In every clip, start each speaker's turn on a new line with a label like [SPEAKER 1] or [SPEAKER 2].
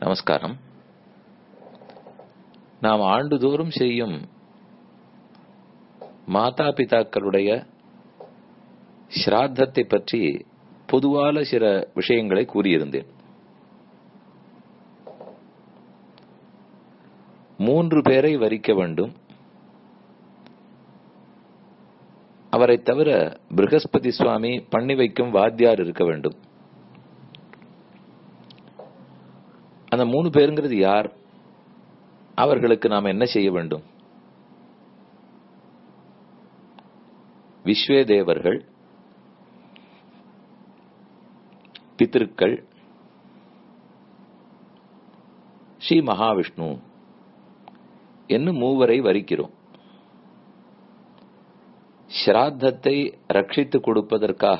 [SPEAKER 1] நமஸ்காரம் நாம் ஆண்டுதோறும் செய்யும் மாதா பிதாக்களுடைய ஸ்ராத்தத்தை பற்றி பொதுவான சில விஷயங்களை கூறியிருந்தேன் மூன்று பேரை வரிக்க வேண்டும் அவரை தவிர பிருகஸ்பதி சுவாமி பண்ணி வைக்கும் வாத்தியார் இருக்க வேண்டும் அந்த மூணு பேருங்கிறது யார் அவர்களுக்கு நாம் என்ன செய்ய வேண்டும் விஸ்வே தேவர்கள் பித்திருக்கள் ஸ்ரீ மகாவிஷ்ணு என்னும் மூவரை வரிக்கிறோம் ஸ்ராத்தத்தை ரட்சித்துக் கொடுப்பதற்காக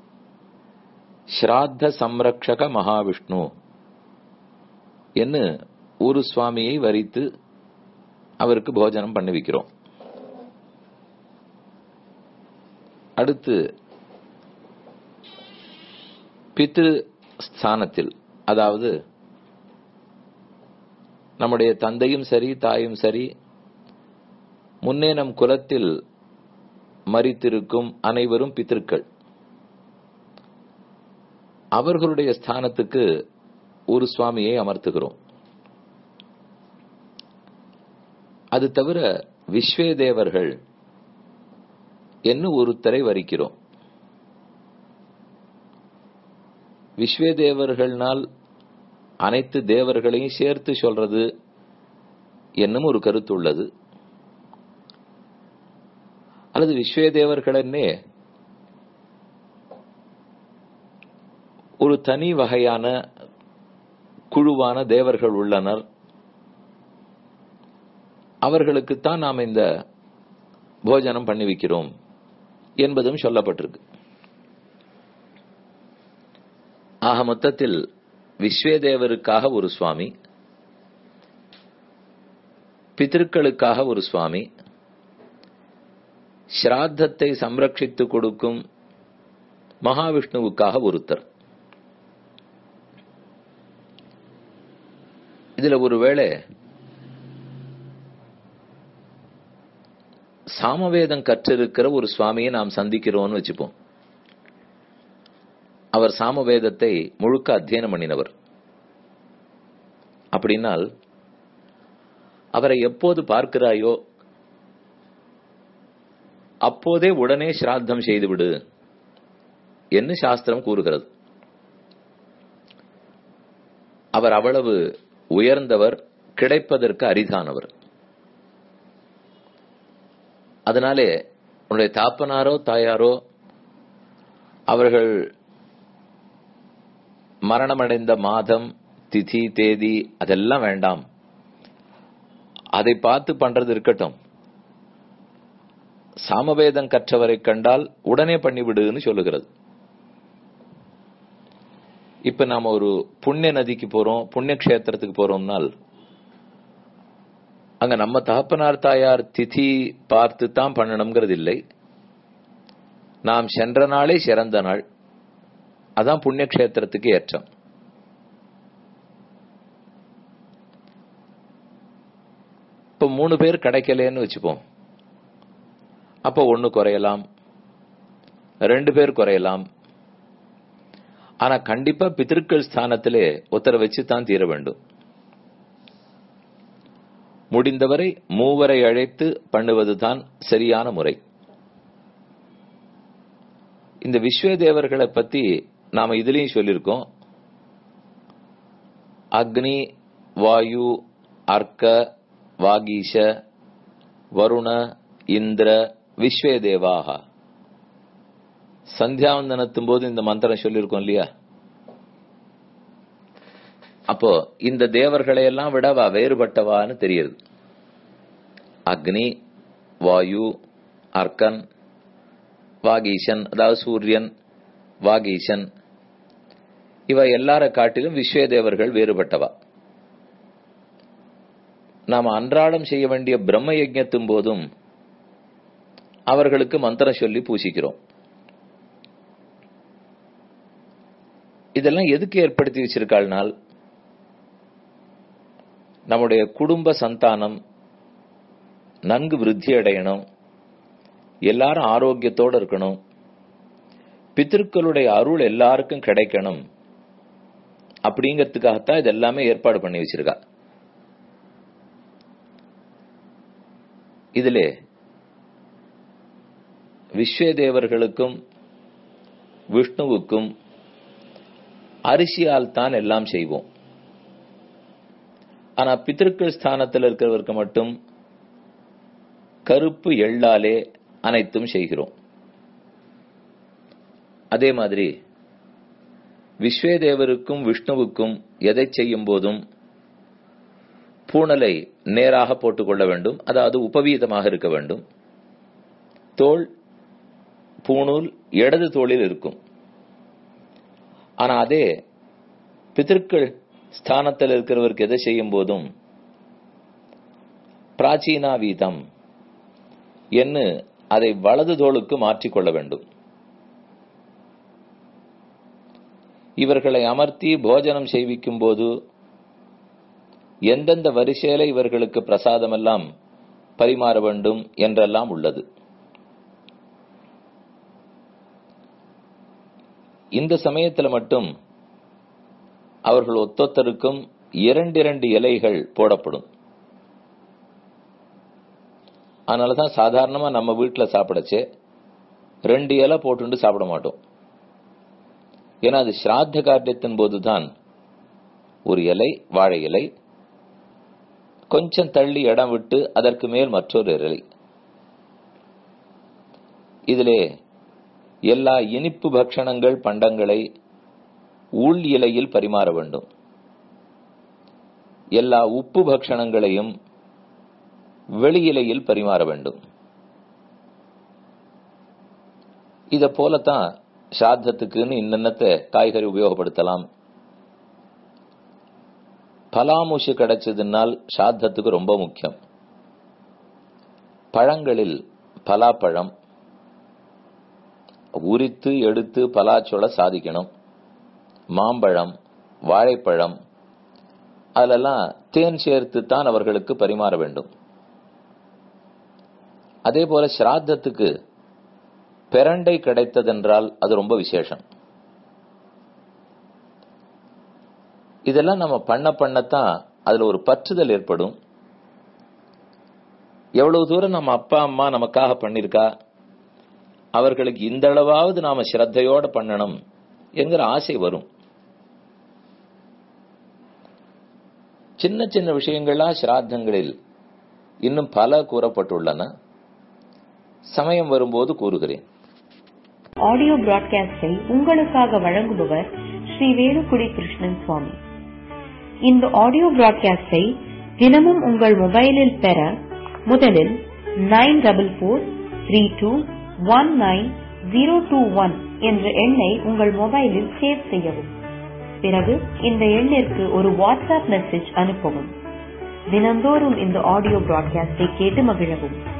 [SPEAKER 1] ஸ்ராத்த சம்ரக்ஷக மகாவிஷ்ணு என்று ஒரு சுவாமியை வரித்து அவருக்கு போஜனம் பண்ணி வைக்கிறோம் அடுத்து பித்ரு ஸ்தானத்தில் அதாவது நம்முடைய தந்தையும் சரி தாயும் சரி முன்னே நம் குலத்தில் மறித்திருக்கும் அனைவரும் பித்திருக்கள் அவர்களுடைய ஸ்தானத்துக்கு ஒரு சுவாமியை அமர்த்துகிறோம் அது தவிர விஸ்வே தேவர்கள் என்னும் ஒருத்தரை வரிக்கிறோம் விஸ்வே தேவர்கள்னால் அனைத்து தேவர்களையும் சேர்த்து சொல்றது என்னும் ஒரு கருத்து உள்ளது அல்லது விஸ்வே தேவர்களன்னே ஒரு தனி வகையான குழுவான தேவர்கள் உள்ளனர் அவர்களுக்குத்தான் நாம் இந்த போஜனம் பண்ணி வைக்கிறோம் என்பதும் சொல்லப்பட்டிருக்கு ஆக மொத்தத்தில் விஸ்வேதேவருக்காக ஒரு சுவாமி பித்திருக்களுக்காக ஒரு சுவாமி ஸ்ராத்தத்தை சம்ரட்சித்து கொடுக்கும் மகாவிஷ்ணுவுக்காக ஒருத்தர் இதுல ஒருவேளை சாமவேதம் கற்றிருக்கிற ஒரு சுவாமியை நாம் சந்திக்கிறோம்னு வச்சுப்போம் அவர் சாமவேதத்தை முழுக்க அத்தியனம் பண்ணினவர் அப்படின்னால் அவரை எப்போது பார்க்கிறாயோ அப்போதே உடனே சிராத்தம் செய்துவிடு என்று சாஸ்திரம் கூறுகிறது அவர் அவ்வளவு உயர்ந்தவர் கிடைப்பதற்கு அரிதானவர் அதனாலே உன்னுடைய தாப்பனாரோ தாயாரோ அவர்கள் மரணமடைந்த மாதம் திதி தேதி அதெல்லாம் வேண்டாம் அதை பார்த்து பண்றது இருக்கட்டும் சாமவேதம் கற்றவரை கண்டால் உடனே பண்ணிவிடுன்னு சொல்லுகிறது இப்ப நாம ஒரு புண்ணிய நதிக்கு போறோம் புண்ணிய கஷேத்திரத்துக்கு போறோம்னால் அங்க நம்ம தகப்பனார் தாயார் திதி பார்த்து தான் பண்ணணுங்கிறது இல்லை நாம் சென்ற நாளே சிறந்த நாள் அதான் புண்ணிய கஷேத்திரத்துக்கு ஏற்றம் இப்ப மூணு பேர் கிடைக்கலன்னு வச்சுப்போம் அப்ப ஒன்னு குறையலாம் ரெண்டு பேர் குறையலாம் ஆனா கண்டிப்பா பித்திருக்கள் ஸ்தானத்திலே ஒருத்தரை வச்சு தான் தீர வேண்டும் முடிந்தவரை மூவரை அழைத்து பண்ணுவதுதான் சரியான முறை இந்த விஸ்வ தேவர்களை பத்தி நாம இதுலயும் சொல்லியிருக்கோம் அக்னி வாயு அர்க்க வாகீஷ வருண இந்திர விஸ்வே தேவாக சந்தியாவந்தனத்தும் போது இந்த மந்திரம் சொல்லியிருக்கோம் இல்லையா அப்போ இந்த தேவர்களை எல்லாம் விடவா வேறுபட்டவான்னு தெரியுது அக்னி வாயு அர்க்கன் வாகீசன் அதாவது சூரியன் வாகீசன் இவ எல்லார காட்டிலும் விஸ்வே தேவர்கள் வேறுபட்டவா நாம் அன்றாடம் செய்ய வேண்டிய பிரம்ம யஜ்யத்தும் போதும் அவர்களுக்கு மந்திரம் சொல்லி பூசிக்கிறோம் இதெல்லாம் எதுக்கு ஏற்படுத்தி வச்சிருக்காள்னால் நம்முடைய குடும்ப சந்தானம் நன்கு விருத்தி அடையணும் எல்லாரும் ஆரோக்கியத்தோட இருக்கணும் பித்திருக்களுடைய அருள் எல்லாருக்கும் கிடைக்கணும் அப்படிங்கிறதுக்காகத்தான் இது எல்லாமே ஏற்பாடு பண்ணி வச்சிருக்கா இதிலே விஸ்வதேவர்களுக்கும் விஷ்ணுவுக்கும் அரிசியால் தான் எல்லாம் செய்வோம் ஆனா பித்திருக்கள் ஸ்தானத்தில் இருக்கிறவருக்கு மட்டும் கருப்பு எள்ளாலே அனைத்தும் செய்கிறோம் அதே மாதிரி விஸ்வேதேவருக்கும் விஷ்ணுவுக்கும் எதை செய்யும் போதும் பூணலை நேராக போட்டுக்கொள்ள வேண்டும் அதாவது உபவீதமாக இருக்க வேண்டும் தோல் பூணூல் இடது தோளில் இருக்கும் ஆனா அதே பித்திருக்கள் ஸ்தானத்தில் இருக்கிறவருக்கு எதை செய்யும் போதும் பிராச்சீனா வீதம் என்று அதை வலது தோளுக்கு மாற்றிக்கொள்ள வேண்டும் இவர்களை அமர்த்தி போஜனம் செய்விக்கும் போது எந்தெந்த வரிசையில இவர்களுக்கு பிரசாதமெல்லாம் பரிமாற வேண்டும் என்றெல்லாம் உள்ளது இந்த சமயத்தில் மட்டும் அவர்கள் ஒத்தொத்தருக்கும் இரண்டிரண்டு இலைகள் போடப்படும் அதனாலதான் சாதாரணமா நம்ம வீட்டுல சாப்பிடச்சே ரெண்டு இலை போட்டுண்டு சாப்பிட மாட்டோம் ஏன்னா அது ஸ்ராத்த காரியத்தின் போதுதான் ஒரு இலை வாழை இலை கொஞ்சம் தள்ளி இடம் விட்டு அதற்கு மேல் மற்றொரு இலை இதிலே எல்லா இனிப்பு பக்ஷணங்கள் பண்டங்களை உள் இலையில் பரிமாற வேண்டும் எல்லா உப்பு பக்ஷணங்களையும் வெளி இலையில் பரிமாற வேண்டும் இத போலத்தான் சாத்தத்துக்குன்னு இன்னென்னத்தை காய்கறி உபயோகப்படுத்தலாம் பலாமுஷு கிடைச்சதுனால் சாத்தத்துக்கு ரொம்ப முக்கியம் பழங்களில் பலாப்பழம் உரித்து எடுத்து பலாச்சோள சாதிக்கணும் மாம்பழம் வாழைப்பழம் அதிலெல்லாம் தேன் சேர்த்து தான் அவர்களுக்கு பரிமாற வேண்டும் அதே போல ஸ்ராத்தத்துக்கு பெரண்டை கிடைத்ததென்றால் அது ரொம்ப விசேஷம் இதெல்லாம் நம்ம பண்ண பண்ணத்தான் அதுல ஒரு பற்றுதல் ஏற்படும் எவ்வளவு தூரம் நம்ம அப்பா அம்மா நமக்காக பண்ணிருக்கா அவர்களுக்கு இந்த அளவாவது நாம ஸ்ரத்தையோட பண்ணணும் என்கிற ஆசை வரும் சின்ன சின்ன விஷயங்களா சிராத்தங்களில் இன்னும் பல கூறப்பட்டுள்ளன சமயம் வரும்போது கூறுகிறேன்
[SPEAKER 2] ஆடியோ பிராட்காஸ்டை உங்களுக்காக வழங்குபவர் ஸ்ரீ வேலுக்குடி கிருஷ்ணன் சுவாமி இந்த ஆடியோ பிராட்காஸ்டை தினமும் உங்கள் மொபைலில் பெற முதலில் nine double four three two one nine zero two one என்ற எண்ணை உங்கள் மொபைலில் சேவ் செய்யவும் பிறகு இந்த எண்ணிற்கு ஒரு வாட்ஸ்அப் மெசேஜ் அனுப்பவும் தினந்தோறும் இந்த ஆடியோ பிராட்காஸ்டை கேட்டு மகிழவும்